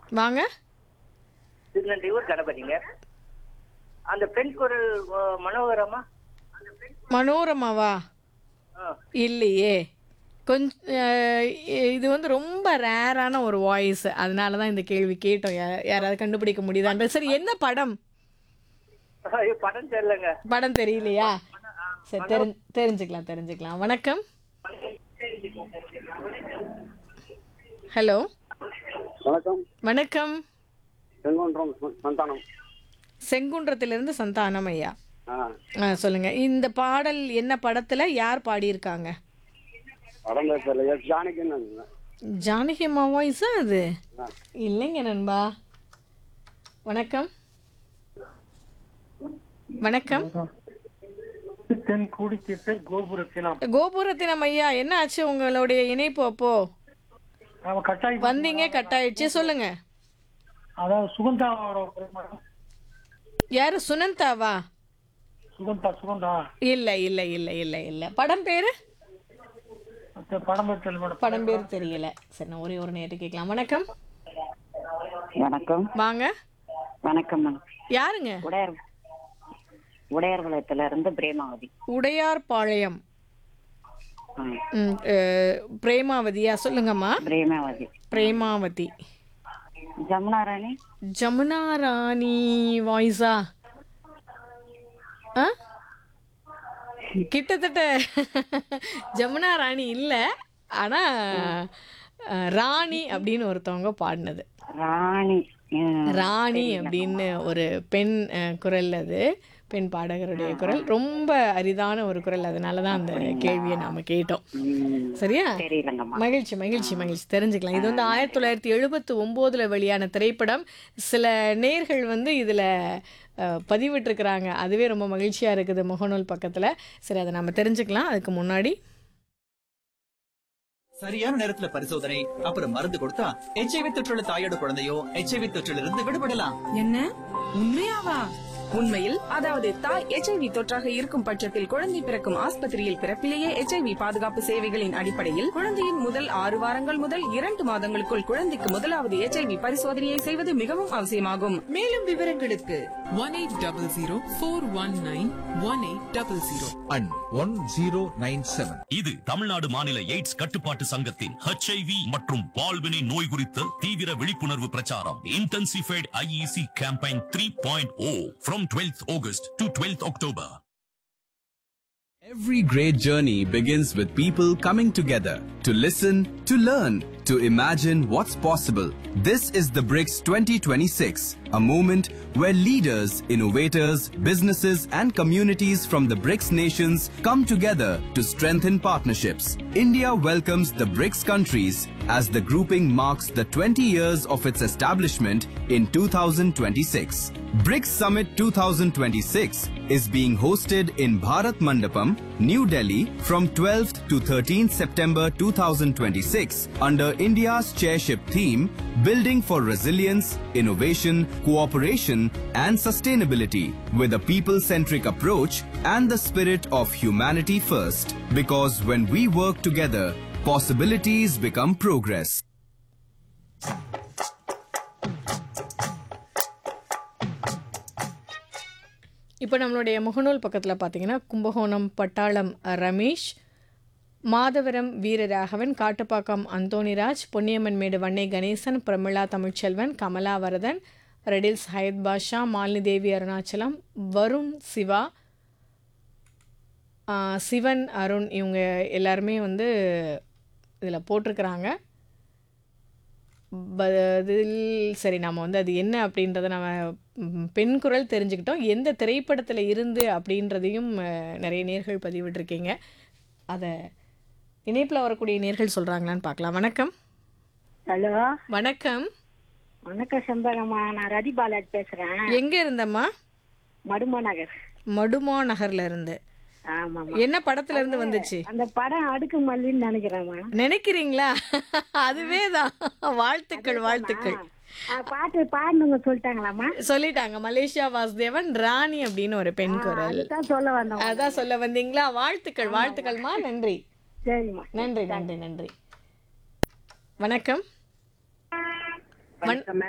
வாங்க திருநன்றியூர் கணபதிங்க அந்த பெண் குரல் அஹ், மனோகரமா மனோரமாவா ஆ. இல்லையே கொஞ்ச இது வந்து ரொம்ப ரேரான ஒரு வாய்ஸ் அதனால தான் இந்த கேள்வி கேட்டோம் யா- யாராவது கண்டுபிடிக்க முடியுதான்றது சரி என்ன படம் ஐயோ, படம் தெரியலங்க படம் தெரியலையா சரி தெரிஞ்சு தெரிஞ்சுக்கலாம் தெரிஞ்சுக்கலாம் வணக்கம் ஹலோ வணக்கம் வணக்கம் செங்கோன்றம் ச- சந்தானம் செங்குன்றத்திலிருந்து சந்தானம் ஐயா ஆ ஆ சொல்லுங்க இந்த பாடல் என்ன படத்துல யார் பாடியிருக்காங்க உடம்பு தெரியல ஜானகின்னு ஜானகி அம்மா வாய்ஸா அது ஆ. இல்லைங்க நண்பா வணக்கம் வணக்கம் தென் கூடித்திட்டு கோபுரத்தினம் கோபுரத்தினம் ஐயா என்ன ஆச்சு உங்களுடைய இணைப்பு அப்போ அவ கட்டாயி வந்தீங்க கட் ஆயிடுச்சு சொல்லுங்க அதாவது சுகந்தாவோட ஒரு மேடம் யாரு சுனந்தாவா சுகந்தா சுகந்தா இல்ல இல்ல இல்ல இல்ல இல்ல படம் பேரு அந்த படம் தெரியல மேடம் படம் பேர் தெரியல சரி நான் ஒரே ஒரு நேரத்து கேட்கலாம் வணக்கம் வணக்கம் வாங்க வணக்கம் மேடம் யாருங்க உடையார் உடையார்குளத்துல இருந்து பிரேமாவதி உடையார் பாளையம் ஆ, ம், அஹ், பிரேமாவதியா சொல்லுங்கம்மா பிரேமாவதி பிரேமாவதி ஜமுனா ராணி ஜமுனா ராணி வாய்ஸா ஆ கிட்டத்தட்ட ஜமுனா ராணி இல்லை ஆனால் ராணி அப்படின்னு ஒருத்தவங்க பாடினது ராணி ஆ, ராணி அப்படின்னு ஒரு பெண் அஹ், குரல் அது பெண் பாடகருடைய குரல் ரொம்ப அரிதான ஒரு குரல் அதனால தான் அந்த கேள்வியை நாம கேட்டோம் ம், சரியா தெரியலங்கம்மா மகிழ்ச்சி மகிழ்ச்சி மகிழ்ச்சி தெரிஞ்சுக்கலாம் இது வந்து ஆயிரத்தி தொள்ளாயிரத்தி எழுபத்தி ஒம்போதுல வெளியான திரைப்படம் சில நேர்கள் வந்து இதுல அஹ், பதிவிட்டிருக்கிறாங்க அதுவே ரொம்ப மகிழ்ச்சியா இருக்குது முகநூல் பக்கத்துல சரி அதை நம்ம தெரிஞ்சுக்கலாம் அதுக்கு முன்னாடி சரியான நேரத்துல பரிசோதனை அப்புறம் மருந்து கொடுத்தா எச்ஐவி தொற்றுள்ள தாயோட குழந்தையோ எச்ஐவி தொற்றிலிருந்து இருந்து விடுபடலாம் என்ன உண்மையாவா உண்மையில் அதாவது தாய் எச்ஐவி தொற்றாக இருக்கும் பட்சத்தில் குழந்தை பிறக்கும் ஆஸ்பத்திரியில் பிறப்பிலேயே எச்ஐவி பாதுகாப்பு சேவைகளின் அடிப்படையில் குழந்தையின் முதல் ஆறு வாரங்கள் முதல் இரண்டு மாதங்களுக்குள் குழந்தைக்கு முதலாவது எச்ஐவி பரிசோதனையை செய்வது மிகவும் அவசியமாகும் மேலும் விவரங்களுக்கு one eight double zero four one nine one eight double zero and one zero nine seven இது தமிழ்நாடு மாநில எய்ட்ஸ் கட்டுப்பாட்டு சங்கத்தின் HIV மற்றும் பால்வினை நோய் குறித்த தீவிர விழிப்புணர்வு பிரச்சாரம் intensified IEC campaign three point O from twelfth August to twelfth October Every great journey begins with people coming together to listen, to learn, to imagine what's possible. This is the BRICS 2026, a moment where leaders, innovators, businesses, and communities from the BRICS nations come together to strengthen partnerships. India welcomes the BRICS countries as the grouping marks the 20 years of its establishment in 2026. BRICS Summit 2026 is being hosted in Bharat Mandapam, New Delhi from 12th to 13th September 2026 under India's chairship theme Building for Resilience, Innovation, Cooperation and Sustainability with a people-centric approach and the spirit of humanity first. Because when we work together, possibilities become progress. இப்போ நம்மளுடைய முகநூல் பக்கத்தில் பார்த்தீங்கன்னா கும்பகோணம் பட்டாளம் ரமேஷ் மாதவரம் வீரராகவன் காட்டுப்பாக்கம் அந்தோணிராஜ் பொன்னியம்மன் மேடு வன்னை கணேசன் பிரமிளா தமிழ்ச்செல்வன் கமலா வரதன் ரெடில்ஸ் ஹயத் பாஷா மாலினி தேவி அருணாச்சலம் வருண் சிவா ஆ, சிவன் அருண் இவங்க எல்லாருமே வந்து இதில் போட்டிருக்கிறாங்க பதில் சரி நம்ம வந்து அது என்ன அப்படின்றத நம்ம ம், பெண் குரல் தெரிஞ்சுக்கிட்டோம் எந்த திரைப்படத்தில் இருந்து அப்படின்றதையும் அஹ், நிறைய நேர்கள் பதிவிட்டிருக்கீங்க அதை இணைப்பில் வரக்கூடிய நேர்கள் சொல்கிறாங்களான்னு பார்க்கலாம் வணக்கம் ஹலோ வணக்கம் வணக்கம் செம்பகம்மா நான் ரதி பாலாஜ் பேசுறேன் எங்கே இருந்தம்மா மடுமா நகர் மடுமா நகர்ல இருந்து ஆமாமா என்ன படத்துல இருந்து வந்துச்சு அந்த படம் அடுக்கு மல்லின்னு நினைக்கிறேம்மா நினைக்கிறீங்களா அதுவே தான் வாழ்த்துக்கள் வாழ்த்துக்கள் ஆ, பாட்டு பாடணுங்க சொல்லிட்டாங்களாம்மா சொல்லிட்டாங்க மலேசியா வாசுதேவன் ராணி அப்படின்னு ஒரு பெண் குரல் அதுதான் சொல்ல வந்தோம் அதான் சொல்ல வந்தீங்களா வாழ்த்துக்கள் வாழ்த்துக்கள்மா நன்றி சரிம்மா நன்றி நன்றி நன்றி வணக்கம் வணக்கம்